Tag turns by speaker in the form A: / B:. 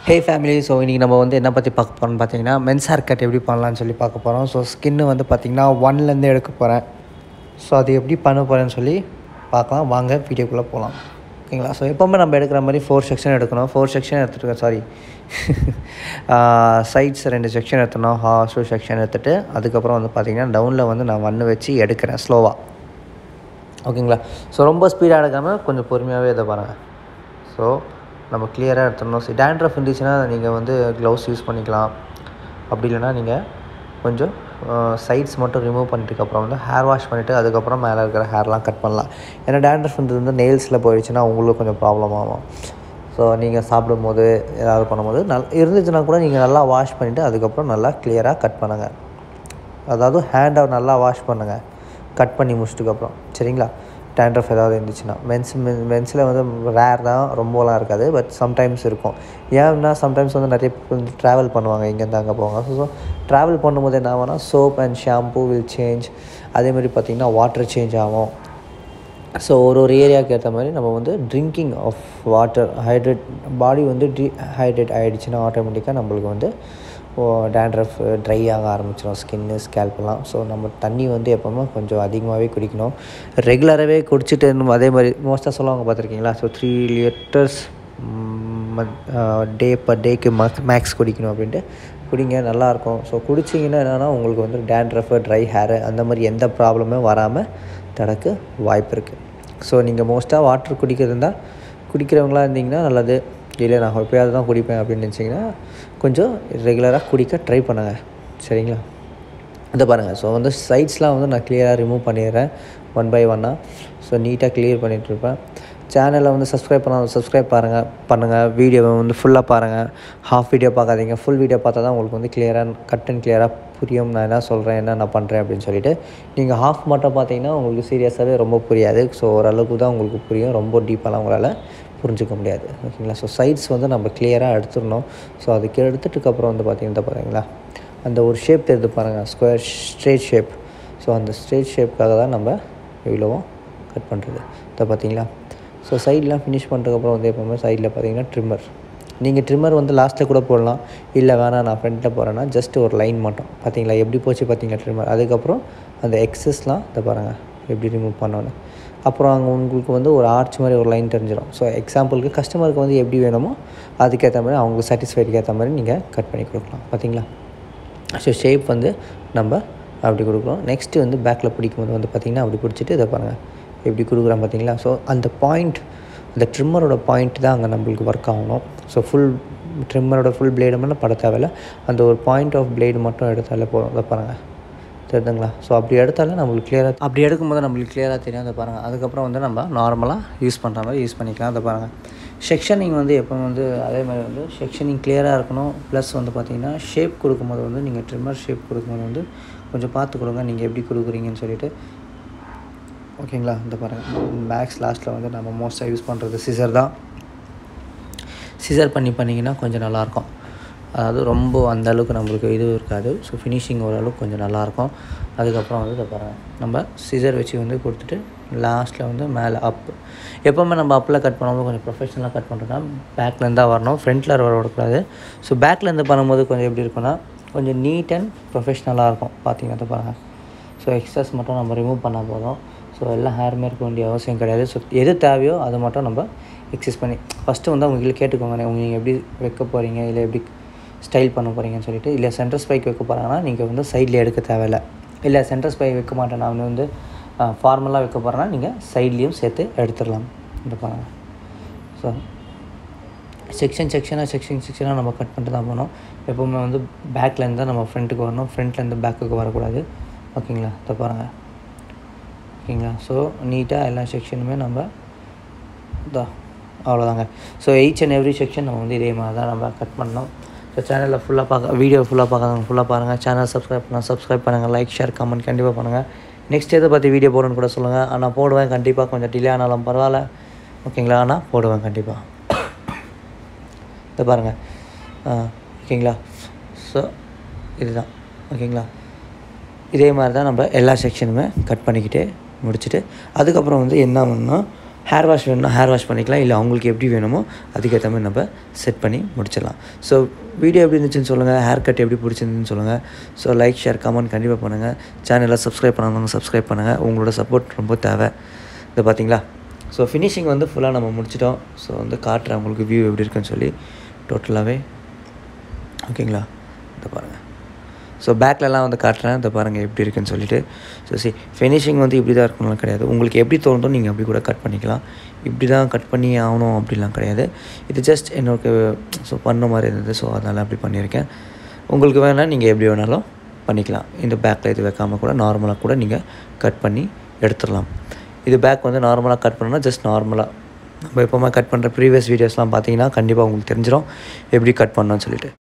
A: ஹே family so இன்றைக்கி நம்ம வந்து என்ன பற்றி பார்க்க போகிறோம்னு பார்த்தீங்கன்னா மென்ஸ் ஹேர் கட் எப்படி பண்ணலாம்னு சொல்லி பார்க்க போகிறோம் ஸோ ஸ்கின்னு வந்து பார்த்திங்கன்னா ஒன்லேருந்து எடுக்க போகிறேன் ஸோ அது எப்படி பண்ண போகிறேன்னு சொல்லி பார்க்கலாம் வாங்க வீடியோக்குள்ளே போகலாம் ஓகேங்களா ஸோ எப்போவுமே நம்ம எடுக்கிற மாதிரி ஃபோர் செக்ஷன் எடுக்கணும் ஃபோர் செக்ஷன் எடுத்துருக்கேன் சாரி சைட்ஸ் ரெண்டு செக்ஷன் எடுத்துனோம் ஹார்ஸ் செக்ஷன் எடுத்துகிட்டு அதுக்கப்புறம் வந்து பார்த்திங்கன்னா டவுனில் வந்து நான் ஒன்று வச்சு எடுக்கிறேன் ஸ்லோவாக ஓகேங்களா ஸோ ரொம்ப ஸ்பீடாக எடுக்காமல் கொஞ்சம் பொறுமையாகவே இதை பாருங்கள் ஸோ நம்ம கிளியராக எடுத்துடணும் சரி டேண்ட்ரஃப் இருந்துச்சுன்னா நீங்கள் வந்து க்ளவுஸ் யூஸ் பண்ணிக்கலாம் அப்படி இல்லைன்னா நீங்கள் கொஞ்சம் சைட்ஸ் மட்டும் ரிமூவ் பண்ணிட்டுக்கப்புறம் வந்து ஹேர் வாஷ் பண்ணிவிட்டு அதுக்கப்புறம் மேலே இருக்கிற ஹேர்லாம் கட் பண்ணலாம் ஏன்னா டேண்ட்ரஃப் வந்து வந்து நெயில்ஸில் போயிடுச்சுன்னா உங்களுக்கு கொஞ்சம் ப்ராப்ளம் ஆகும் ஸோ நீங்கள் சாப்பிடும்போது ஏதாவது பண்ணும்போது நல் இருந்துச்சுன்னா கூட நீங்கள் நல்லா வாஷ் பண்ணிவிட்டு அதுக்கப்புறம் நல்லா கிளியராக கட் பண்ணுங்கள் அதாவது ஹேண்டை நல்லா வாஷ் பண்ணுங்கள் கட் பண்ணி முடிச்சிட்டுக்கப்புறம் சரிங்களா டேண்ட்ரஃப் ஏதாவது இருந்துச்சுன்னா மென்ஸ் மென்ஸில் வந்து ரேர் தான் ரொம்பலாம் இருக்காது பட் சம்டைம்ஸ் இருக்கும் ஏன்னா சம்டைம்ஸ் வந்து நிறைய ட்ராவல் பண்ணுவாங்க இங்கேருந்து அங்கே போவாங்க ஸோ ட்ராவல் பண்ணும்போது என்ன ஆகும்னா soap and shampoo will change அதேமாதிரி பார்த்திங்கன்னா வாட்டர் சேஞ்ச் ஆகும் ஸோ ஒரு ஒரு ஏரியாவுக்கு ஏற்ற மாதிரி நம்ம வந்து drinking of water hydrate body வந்து டி ஹைட்ரேட் ஆகிடுச்சுன்னா ஆட்டோமேட்டிக்காக நம்மளுக்கு வந்து டேண்ட்ரஃப் ட்ரை ஆக ஆரம்பிச்சிடும் ஸ்கின்னு ஸ்கேல்ப்லாம் ஸோ நம்ம தண்ணி வந்து எப்போவுமே கொஞ்சம் அதிகமாகவே குடிக்கணும் ரெகுலராகவே குடிச்சிட்டு அதே மாதிரி மோஸ்ட்டாக சொல்லுவாங்க பார்த்துருக்கீங்களா so three liters day per டேக்கு மக் மேக்ஸ் குடிக்கணும் அப்படின்ட்டு குடிங்க நல்லாயிருக்கும் ஸோ குடிச்சிங்கன்னா என்னென்னா உங்களுக்கு வந்து டேண்ட்ரஃபு ட்ரை ஹேரு அந்த மாதிரி எந்த ப்ராப்ளமும் வராமல் தடக்கு வாய்ப்பு இருக்குது ஸோ நீங்கள் மோஸ்ட்டாக வாட்டர் குடிக்கிறது இருந்தால் குடிக்கிறவங்களா இருந்தீங்கன்னா நல்லது இல்லை நான் எப்போயாவது தான் குடிப்பேன் அப்படின்னு நினச்சிங்கன்னா கொஞ்சம் ரெகுலராக குடிக்க ட்ரை பண்ணுங்கள் சரிங்களா இதை பாருங்கள் ஸோ வந்து சைட்ஸ்லாம் வந்து நான் கிளியராக ரிமூவ் பண்ணிடுறேன் ஒன் பை ஒன்னாக ஸோ நீட்டாக கிளியர் பண்ணிகிட்ருப்பேன் சேனலை வந்து சப்ஸ்கிரைப் பண்ணால் சப்ஸ்கிரைப் பாருங்கள் பண்ணுங்கள் வீடியோவை வந்து ஃபுல்லாக பாருங்கள் ஹாஃப் வீடியோ பார்க்காதீங்க ஃபுல் வீடியோ பார்த்தா தான் உங்களுக்கு வந்து கிளியராக கட் அண்ட் கிளியராக புரியும் நான் என்ன சொல்கிறேன் என்ன நான் பண்ணுறேன் அப்படின்னு சொல்லிட்டு நீங்கள் ஹாஃப் மட்டும் பார்த்தீங்கன்னா உங்களுக்கு சீரியஸாகவே ரொம்ப புரியாது ஸோ ஓரளவுக்கு தான் உங்களுக்கு புரியும் ரொம்ப டீப்பாலாம் உங்களால் புரிஞ்சிக்க முடியாது ஓகேங்களா ஸோ சைட்ஸ் வந்து நம்ம கிளியராக எடுத்துடணும் ஸோ அதுக்கு எடுத்துட்டுக்கப்புறம் வந்து பார்த்திங்கன்னா பாருங்களா அந்த ஒரு ஷேப் தெரிந்து பாருங்கள் ஸ்கொயர் ஸ்ட்ரெயிட் ஷேப் ஸோ அந்த ஸ்ட்ரெயிட் ஷேப்புக்காக தான் நம்ம இவ்வளோவும் கட் பண்ணுறது இதை பார்த்தீங்களா ஸோ சைட்லாம் ஃபினிஷ் பண்ணுறதுக்கப்புறம் வந்து எப்போவுமே சைடில் பார்த்தீங்கன்னா ட்ரிம்மர் நீங்கள் ட்ரிம்மர் வந்து லாஸ்ட்டில் கூட போடலாம் இல்லை வேணாம் நான் ஃப்ரண்ட்டில் போகிறேன்னா ஜஸ்ட் ஒரு லைன் மட்டும் பார்த்தீங்களா எப்படி போச்சு பார்த்தீங்களா ட்ரிம்மர் அதுக்கப்புறம் அந்த எக்ஸஸ்லாம் இதை பாருங்கள் எப்படி ரிமூவ் பண்ணோன்னு அப்புறம் அங்கே உங்களுக்கு வந்து ஒரு ஆர்ச் மாதிரி ஒரு லைன் தெரிஞ்சிடும் ஸோ எக்ஸாம்பிளுக்கு கஸ்டமருக்கு வந்து எப்படி வேணுமோ அதுக்கேற்ற மாதிரி அவங்க சாட்டிஸ்ஃபைடுக்கு ஏற்ற மாதிரி நீங்கள் கட் பண்ணி கொடுக்கலாம் பார்த்தீங்களா ஸோ ஷேப் வந்து நம்ம அப்படி கொடுக்குறோம் நெக்ஸ்ட்டு வந்து பேக்கில் பிடிக்கும்போது வந்து பார்த்திங்கன்னா அப்படி பிடிச்சிட்டு இதை பாருங்கள் எப்படி கொடுக்குறோம் பார்த்தீங்களா ஸோ அந்த பாயிண்ட் அந்த ட்ரிம்மரோட பாயிண்ட் தான் அங்கே நம்மளுக்கு ஒர்க் ஆகணும் ஸோ ஃபுல் ட்ரிம்மரோட ஃபுல் பிளேடு மட்டும் பட தேவையில்ல அந்த ஒரு பாயிண்ட் ஆஃப் பிளேடு மட்டும் எடுத்தாலே போதும் இதை பாருங்கள் தெரியுதுங்களா ஸோ அப்படி எடுத்தாலே நம்மளுக்கு கிளியராக அப்படி எடுக்கும்போது நம்மளுக்கு கிளியராக தெரியும் அதை பாருங்கள் அதுக்கப்புறம் வந்து நம்ம நார்மலாக யூஸ் பண்ணுற மாதிரி யூஸ் பண்ணிக்கலாம் அதை பாருங்கள் செக்ஷனிங் வந்து எப்போ வந்து அதே மாதிரி வந்து செக்ஷனிங் கிளியராக இருக்கணும் ப்ளஸ் வந்து பார்த்திங்கன்னா ஷேப் கொடுக்கும்போது வந்து நீங்கள் ட்ரிம்மர் ஷேப் கொடுக்கும்போது வந்து கொஞ்சம் பார்த்து கொடுங்க நீங்கள் எப்படி கொடுக்குறீங்கன்னு சொல்லிட்டு ஓகேங்களா இந்த பாருங்கள் மேக்ஸ் லாஸ்ட்டில் வந்து நம்ம மோஸ்ட்டாக யூஸ் பண்ணுறது சிசர் தான் சிசர் பண்ணி பண்ணிங்கன்னா கொஞ்சம் நல்லாயிருக்கும் அதாவது ரொம்ப அந்த அளவுக்கு நம்மளுக்கு இது இருக்காது ஸோ ஃபினிஷிங் ஓரளவுக்கு கொஞ்சம் நல்லாயிருக்கும் அதுக்கப்புறம் வந்து இதை பாருங்கள் நம்ம சிசர் வச்சு வந்து கொடுத்துட்டு லாஸ்ட்டில் வந்து மேலே அப் எப்போவுமே நம்ம அப்பில் கட் பண்ணும்போது கொஞ்சம் ப்ரொஃபஷனலாக கட் பண்ணுறோன்னா பேக்லேருந்து தான் வரணும் ஃப்ரண்ட்டில் வர விடக்கூடாது ஸோ பேக்லேருந்து பண்ணும்போது கொஞ்சம் எப்படி இருக்குன்னா கொஞ்சம் நீட் அண்ட் ப்ரொஃபஷ்னலாக இருக்கும் பார்த்தீங்கன்னா அதை பாருங்கள் ஸோ எக்ஸஸ் மட்டும் நம்ம ரிமூவ் பண்ணால் போதும் ஸோ எல்லாம் ஹேர்மே இருக்க வேண்டிய அவசியம் கிடையாது ஸோ எது தேவையோ அதை மட்டும் நம்ம எக்ஸஸ் பண்ணி ஃபஸ்ட்டு வந்து அவங்களுக்கு கேட்டுக்கோங்க நீங்கள் எப்படி வைக்க போகிறீங்க இல்லை எப்படி ஸ்டைல் பண்ண போகிறீங்கன்னு சொல்லிட்டு இல்லை சென்டர் ஸ்பைக் வைக்க போகிறாங்கன்னா நீங்கள் வந்து சைடில் எடுக்க தேவையில்லை இல்லை சென்டர் ஸ்பைக் வைக்க மாட்டேன் நான் வந்து ஃபார்மலாக வைக்க போகிறேன்னா நீங்கள் சைட்லேயும் சேர்த்து எடுத்துடலாம் இந்த பாருங்கள் ஸோ செக்ஷன் செக்ஷனாக செக்ஷன் செக்ஷனாக நம்ம கட் பண்ணிட்டு தான் போகணும் எப்போவுமே வந்து பேக்லேருந்து தான் நம்ம ஃப்ரண்ட்டுக்கு வரணும் ஃப்ரண்ட்லேருந்து பேக்குக்கு வரக்கூடாது ஓகேங்களா இதை பாருங்கள் ஓகேங்களா ஸோ நீட்டாக எல்லா செக்ஷனுமே நம்ம இதா அவ்வளோதாங்க so each and every section நம்ம வந்து இதே மாதிரி தான் நம்ம கட் பண்ணோம் ஸோ சேனலில் ஃபுல்லாக பார்க்க வீடியோ ஃபுல்லாக பார்க்காதவங்க ஃபுல்லாக பாருங்கள் சேனல் சப்ஸ்கிரைப் பண்ணால் சப்ஸ்கிரைப் பண்ணுங்கள் லைக் ஷேர் கமெண்ட் கண்டிப்பாக பண்ணுங்கள் நெக்ஸ்ட் எதை பற்றி வீடியோ போடணும்னு கூட சொல்லுங்கள் ஆனால் போடுவேன் கண்டிப்பாக கொஞ்சம் டிலே ஆனாலும் பரவாயில்ல ஓகேங்களா ஆனால் போடுவேன் கண்டிப்பாக இதை பாருங்கள் ஓகேங்களா ஸோ இதுதான் ஓகேங்களா இதே மாதிரி தான் நம்ம எல்லா செக்ஷனுமே கட் பண்ணிக்கிட்டே முடிச்சுட்டு அதுக்கப்புறம் வந்து என்ன பண்ணணும் ஹேர் வாஷ் வேணும்னா ஹேர் வாஷ் பண்ணிக்கலாம் இல்லை அவங்களுக்கு எப்படி வேணுமோ அதுக்கேற்ற மாதிரி நம்ம செட் பண்ணி முடிச்சிடலாம் ஸோ வீடியோ எப்படி இருந்துச்சுன்னு சொல்லுங்கள் ஹேர் கட் எப்படி பிடிச்சிருந்துன்னு சொல்லுங்கள் ஸோ லைக் ஷேர் கமெண்ட் கண்டிப்பாக பண்ணுங்கள் சேனலை சப்ஸ்கிரைப் பண்ணாதவங்க சப்ஸ்கிரைப் பண்ணுங்கள் உங்களோட சப்போர்ட் ரொம்ப தேவை இது பார்த்தீங்களா ஸோ ஃபினிஷிங் வந்து ஃபுல்லாக நம்ம முடிச்சிட்டோம் ஸோ வந்து காட்டுறேன் உங்களுக்கு வியூ எப்படி இருக்குன்னு சொல்லி டோட்டலாகவே ஓகேங்களா இதை பாருங்கள் ஸோ பேக்லலாம் வந்து காட்டுறேன் இதை பாருங்கள் எப்படி இருக்குன்னு சொல்லிட்டு ஸோ சி ஃபினிஷிங் வந்து இப்படி தான் இருக்கணும்லாம் கிடையாது உங்களுக்கு எப்படி தோணுதோ நீங்கள் அப்படி கூட கட் பண்ணிக்கலாம் இப்படி தான் கட் பண்ணி ஆகணும் அப்படிலாம் கிடையாது இது ஜஸ்ட் என்னோட ஸோ பண்ண மாதிரி இருந்தது ஸோ அதனால் அப்படி பண்ணியிருக்கேன் உங்களுக்கு வேணால் நீங்கள் எப்படி வேணாலும் பண்ணிக்கலாம் இந்த பேக்கில் இது வைக்காமல் கூட நார்மலாக கூட நீங்கள் கட் பண்ணி எடுத்துடலாம் இது பேக் வந்து நார்மலாக கட் பண்ணணும்னா ஜஸ்ட் நார்மலாக நம்ம எப்போவுமே கட் பண்ணுற ப்ரீவியஸ் வீடியோஸ்லாம் பார்த்தீங்கன்னா கண்டிப்பாக உங்களுக்கு தெரிஞ்சிடும் எப்படி கட் பண்ணணும்னு சொல்லிட்டு